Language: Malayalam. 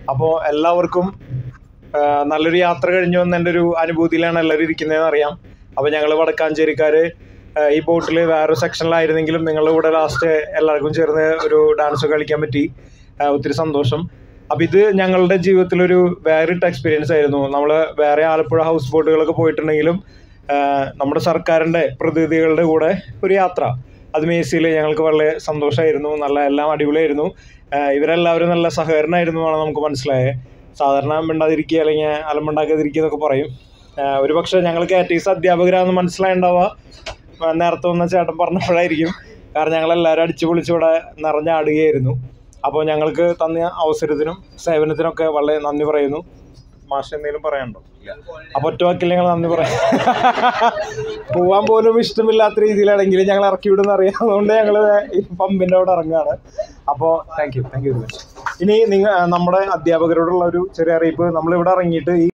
അപ്പോൾ എല്ലാവർക്കും ആ, നല്ലൊരു യാത്ര കഴിഞ്ഞു വന്ന എൻ്റെ ഒരു അനുഭൂതിയിലാണ് എല്ലാവരും ഇരിക്കുന്നതെന്ന് അറിയാം അപ്പോൾ ഞങ്ങൾ വടക്കാഞ്ചേരിക്കാർ ഈ ബോട്ടിൽ വേറൊരു സെക്ഷനിലായിരുന്നെങ്കിലും നിങ്ങളുടെ കൂടെ ലാസ്റ്റ് എല്ലാവർക്കും ചേർന്ന് ഒരു ഡാൻസ് കളിക്കാൻ പറ്റി ആ, ഒത്തിരി സന്തോഷം അപ്പം ഇത് ഞങ്ങളുടെ ജീവിതത്തിലൊരു വേറിട്ട എക്സ്പീരിയൻസ് ആയിരുന്നു നമ്മൾ വേറെ ആലപ്പുഴ ഹൗസ് ബോട്ടുകളൊക്കെ പോയിട്ടുണ്ടെങ്കിലും ആ, നമ്മുടെ സർക്കാരിൻ്റെ പ്രതിനിധികളുടെ കൂടെ ഒരു യാത്ര അത് മേസിയിൽ ഞങ്ങൾക്ക് വളരെ സന്തോഷമായിരുന്നു നല്ല എല്ലാം അടിപൊളിയായിരുന്നു ആ, ഇവരെല്ലാവരും നല്ല സഹകരണമായിരുന്നു എന്നാണ് നമുക്ക് മനസ്സിലായത് സാധാരണ മിണ്ടാതിരിക്കുക അല്ലെങ്കിൽ അലമ്പുണ്ടാക്കാതിരിക്കുക എന്നൊക്കെ പറയും ആ, ഒരു പക്ഷേ ഞങ്ങൾ കാറ്റീസ് അധ്യാപകരാണെന്ന് മനസ്സിലായിണ്ടാവുക ആ, നേരത്തെ വന്ന ചേട്ടൻ പറഞ്ഞപ്പോഴായിരിക്കും കാരണം ഞങ്ങളെല്ലാവരും അടിച്ചു പൊളിച്ച് ഇവിടെ നിറഞ്ഞാടുകയായിരുന്നു അപ്പോൾ ഞങ്ങൾക്ക് തന്ന അവസരത്തിനും സേവനത്തിനൊക്കെ വളരെ നന്ദി പറയുന്നു മാഷ് എന്തെങ്കിലും പറയാനുണ്ടോ അപ്പോൾ ഒറ്റ വാക്കിൽ ഞങ്ങൾ നന്ദി പറയാം പോവാൻ പോലും ഇഷ്ടമില്ലാത്ത രീതിയിലാണെങ്കിൽ ഞങ്ങൾ ഇറക്കി വിടുന്ന അറിയാം അതുകൊണ്ട് ഞങ്ങൾ ഈ പമ്പിൻ്റെ അവിടെ ഇറങ്ങുകയാണ് അപ്പോൾ thank you thank you very much ഇനി നിങ്ങൾ നമ്മുടെ അധ്യാപകരോടുള്ള ഒരു ചെറിയ അറിയിപ്പ് നമ്മളിവിടെ ഇറങ്ങിയിട്ട് ഈ